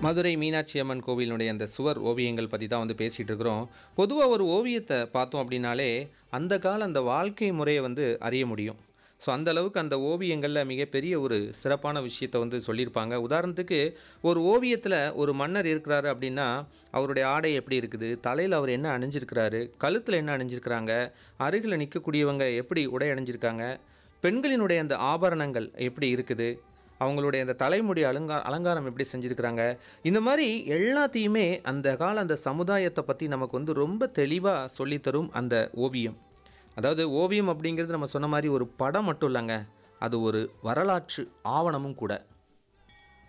மதுரை மீனாட்சி அம்மன் கோவிலினுடைய அந்த சுவர் ஓவியங்கள் பற்றி தான் வந்து பேசிகிட்டு இருக்கிறோம் பொதுவாக ஒரு ஓவியத்தை பார்த்தோம் அப்படின்னாலே அந்த கால அந்த வாழ்க்கை முறையை வந்து அறிய முடியும் ஸோ அந்த அளவுக்கு அந்த ஓவியங்களில் மிகப்பெரிய ஒரு சிறப்பான விஷயத்தை வந்து சொல்லியிருப்பாங்க உதாரணத்துக்கு ஒரு ஓவியத்தில் ஒரு மன்னர் இருக்கிறாரு அப்படின்னா அவருடைய ஆடை எப்படி இருக்குது தலையில் அவர் என்ன அணிஞ்சிருக்கிறாரு கழுத்தில் என்ன அணிஞ்சிருக்கிறாங்க அருகில் நிற்கக்கூடியவங்க எப்படி உடை அணிஞ்சிருக்காங்க பெண்களினுடைய அந்த ஆபரணங்கள் எப்படி இருக்குது அவங்களுடைய அந்த தலைமுடி அலங்கா அலங்காரம் எப்படி செஞ்சுருக்கிறாங்க இந்த மாதிரி எல்லாத்தையுமே அந்த கால அந்த சமுதாயத்தை பற்றி நமக்கு வந்து ரொம்ப தெளிவாக சொல்லித்தரும் அந்த ஓவியம் அதாவது ஓவியம் அப்படிங்கிறது நம்ம சொன்ன மாதிரி ஒரு படம் மட்டும் இல்லைங்க அது ஒரு வரலாற்று ஆவணமும் கூட